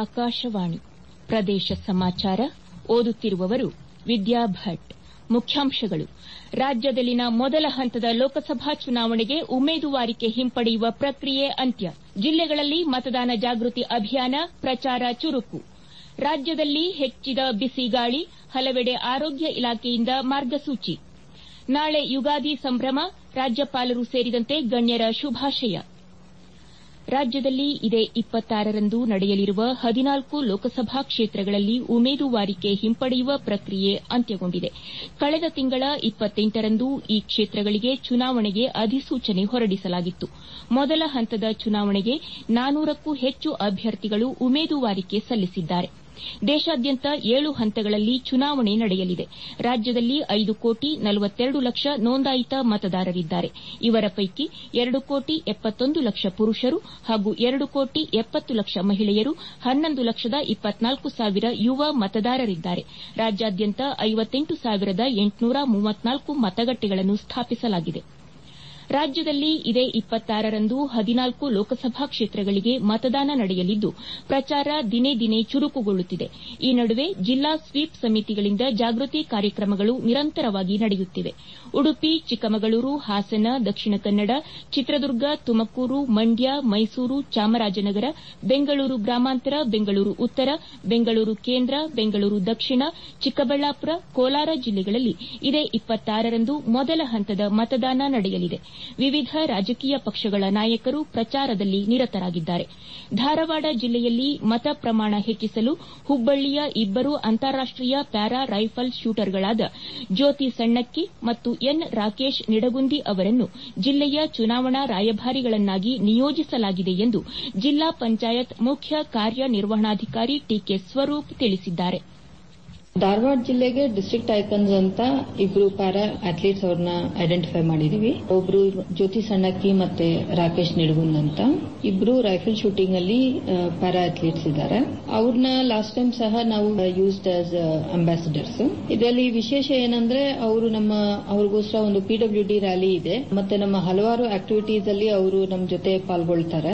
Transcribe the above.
ಆಕಾಶವಾಣಿ ಪ್ರದೇಶ ಸಮಾಚಾರ ಓದುತ್ತಿರುವವರು ವಿದ್ಯಾ ಭಟ್ ಮುಖ್ಯಾಂಶಗಳು ರಾಜ್ಯದಲ್ಲಿನ ಮೊದಲ ಹಂತದ ಲೋಕಸಭಾ ಚುನಾವಣೆಗೆ ಉಮೇದುವಾರಿಕೆ ಹಿಂಪಡೆಯುವ ಪ್ರಕ್ರಿಯೆ ಅಂತ್ಯ ಜಿಲ್ಲೆಗಳಲ್ಲಿ ಮತದಾನ ಜಾಗೃತಿ ಅಭಿಯಾನ ಪ್ರಚಾರ ಚುರುಕು ರಾಜ್ಯದಲ್ಲಿ ಹೆಚ್ಚಿದ ಬಿಸಿಗಾಳಿ ಹಲವೆಡೆ ಆರೋಗ್ಯ ಇಲಾಖೆಯಿಂದ ಮಾರ್ಗಸೂಚಿ ನಾಳೆ ಯುಗಾದಿ ಸಂಭ್ರಮ ರಾಜ್ಯಪಾಲರು ಸೇರಿದಂತೆ ಗಣ್ಯರ ಶುಭಾಶಯ ರಾಜ್ಯದಲ್ಲಿ ಇದೇ ರಂದು ನಡೆಯಲಿರುವ ಹದಿನಾಲ್ಕು ಲೋಕಸಭಾ ಕ್ಷೇತ್ರಗಳಲ್ಲಿ ಉಮೇದುವಾರಿಕೆ ಹಿಂಪಡೆಯುವ ಪ್ರಕ್ರಿಯೆ ಅಂತ್ಯಗೊಂಡಿದೆ ಕಳೆದ ತಿಂಗಳ ರಂದು ಈ ಕ್ಷೇತ್ರಗಳಿಗೆ ಚುನಾವಣೆಗೆ ಅಧಿಸೂಚನೆ ಹೊರಡಿಸಲಾಗಿತ್ತು ಮೊದಲ ಹಂತದ ಚುನಾವಣೆಗೆ ನಾನೂರಕ್ಕೂ ಹೆಚ್ಚು ಅಭ್ಯರ್ಥಿಗಳು ಉಮೇದುವಾರಿಕೆ ಸಲ್ಲಿಸಿದ್ದಾರೆ ದೇಶಾದ್ಯಂತ ಏಳು ಹಂತಗಳಲ್ಲಿ ಚುನಾವಣೆ ನಡೆಯಲಿದೆ ರಾಜ್ಯದಲ್ಲಿ ಐದು ಕೋಟಿ ನಲವತ್ತೆರಡು ಲಕ್ಷ ನೋಂದಾಯಿತ ಮತದಾರರಿದ್ದಾರೆ ಇವರ ಪೈಕಿ ಎರಡು ಕೋಟಿ ಎಪ್ಪತ್ತೊಂದು ಲಕ್ಷ ಪುರುಷರು ಹಾಗೂ ಎರಡು ಕೋಟಿ ಎಪ್ಪತ್ತು ಲಕ್ಷ ಮಹಿಳೆಯರು ಹನ್ನೊಂದು ಲಕ್ಷದ ಇಪ್ಪತ್ನಾಲ್ಕು ಸಾವಿರ ಯುವ ಮತದಾರರಿದ್ದಾರೆ ರಾಜ್ಯಾದ್ಯಂತ ಐವತ್ತೆಂಟು ಸಾವಿರದ ಎಂಟುನೂರ ಮೂವತ್ನಾಲ್ಕು ಮತಗಟ್ಟೆಗಳನ್ನು ಸ್ಥಾಪಿಸಲಾಗಿದೆ ರಾಜ್ಯದಲ್ಲಿ ಇದೇ ರಂದು ಹದಿನಾಲ್ಕು ಲೋಕಸಭಾ ಕ್ಷೇತ್ರಗಳಿಗೆ ಮತದಾನ ನಡೆಯಲಿದ್ದು ಪ್ರಚಾರ ದಿನೇ ದಿನೇ ಚುರುಕುಗೊಳ್ಳುತ್ತಿದೆ ಈ ನಡುವೆ ಜಿಲ್ಲಾ ಸ್ವೀಪ್ ಸಮಿತಿಗಳಿಂದ ಜಾಗೃತಿ ಕಾರ್ಯಕ್ರಮಗಳು ನಿರಂತರವಾಗಿ ನಡೆಯುತ್ತಿವೆ ಉಡುಪಿ ಚಿಕ್ಕಮಗಳೂರು ಹಾಸನ ದಕ್ಷಿಣ ಕನ್ನಡ ಚಿತ್ರದುರ್ಗ ತುಮಕೂರು ಮಂಡ್ಯ ಮೈಸೂರು ಚಾಮರಾಜನಗರ ಬೆಂಗಳೂರು ಗ್ರಾಮಾಂತರ ಬೆಂಗಳೂರು ಉತ್ತರ ಬೆಂಗಳೂರು ಕೇಂದ್ರ ಬೆಂಗಳೂರು ದಕ್ಷಿಣ ಚಿಕ್ಕಬಳ್ಳಾಪುರ ಕೋಲಾರ ಜಿಲ್ಲೆಗಳಲ್ಲಿ ಇದೇ ರಂದು ಮೊದಲ ಹಂತದ ಮತದಾನ ನಡೆಯಲಿದೆ ವಿವಿಧ ರಾಜಕೀಯ ಪಕ್ಷಗಳ ನಾಯಕರು ಪ್ರಚಾರದಲ್ಲಿ ನಿರತರಾಗಿದ್ದಾರೆ ಧಾರವಾಡ ಜಿಲ್ಲೆಯಲ್ಲಿ ಮತ ಪ್ರಮಾಣ ಹೆಚ್ಚಿಸಲು ಹುಬ್ಬಳ್ಳಿಯ ಇಬ್ಬರು ಅಂತಾರಾಷ್ಟೀಯ ಪ್ಯಾರಾ ರೈಫಲ್ ಶೂಟರ್ಗಳಾದ ಜ್ಯೋತಿ ಸಣ್ಣಕ್ಕಿ ಮತ್ತು ಎನ್ ರಾಕೇಶ್ ನಿಡಗುಂದಿ ಅವರನ್ನು ಜಿಲ್ಲೆಯ ಚುನಾವಣಾ ರಾಯಭಾರಿಗಳನ್ನಾಗಿ ನಿಯೋಜಿಸಲಾಗಿದೆ ಎಂದು ಜಿಲ್ಲಾ ಪಂಚಾಯತ್ ಮುಖ್ಯ ಕಾರ್ಯನಿರ್ವಹಣಾಧಿಕಾರಿ ಟಿಕೆ ಸ್ವರೂಪ್ ತಿಳಿಸಿದ್ದಾರೆ ಧಾರವಾಡ ಜಿಲ್ಲೆಗೆ ಡಿಸ್ಟ್ರಿಕ್ಟ್ ಐಕನ್ಸ್ ಅಂತ ಇಬ್ರು ಪ್ಯಾರಾ ಅಥ್ಲೀಟ್ಸ್ ಅವ್ರನ್ನ ಐಡೆಂಟಿಫೈ ಮಾಡಿದೀವಿ ಒಬ್ರು ಜ್ಯೋತಿ ಸಣ್ಣಕ್ಕಿ ಮತ್ತೆ ರಾಕೇಶ್ ನಿಡಗುಂದ್ ಅಂತ ಇಬ್ರು ರೈಫಲ್ ಶೂಟಿಂಗ್ ಅಲ್ಲಿ ಪ್ಯಾರಾ ಅಥ್ಲೀಟ್ಸ್ ಇದ್ದಾರೆ ಅವ್ರನ್ನ ಲಾಸ್ಟ್ ಟೈಮ್ ಸಹ ನಾವು ಯೂಸ್ಡ್ ಆಸ್ ಅಂಬಾಸಿಡರ್ಸ್ ಇದರಲ್ಲಿ ವಿಶೇಷ ಏನಂದ್ರೆ ಅವರು ನಮ್ಮ ಅವ್ರಿಗೋಸ್ಕರ ಒಂದು ಪಿಡಬ್ಲ್ಯೂ ಡಿ ರ್ಯಾಲಿ ಇದೆ ಮತ್ತೆ ನಮ್ಮ ಹಲವಾರು ಆಕ್ಟಿವಿಟೀಸ್ ಅಲ್ಲಿ ಅವರು ನಮ್ಮ ಜೊತೆ ಪಾಲ್ಗೊಳ್ತಾರೆ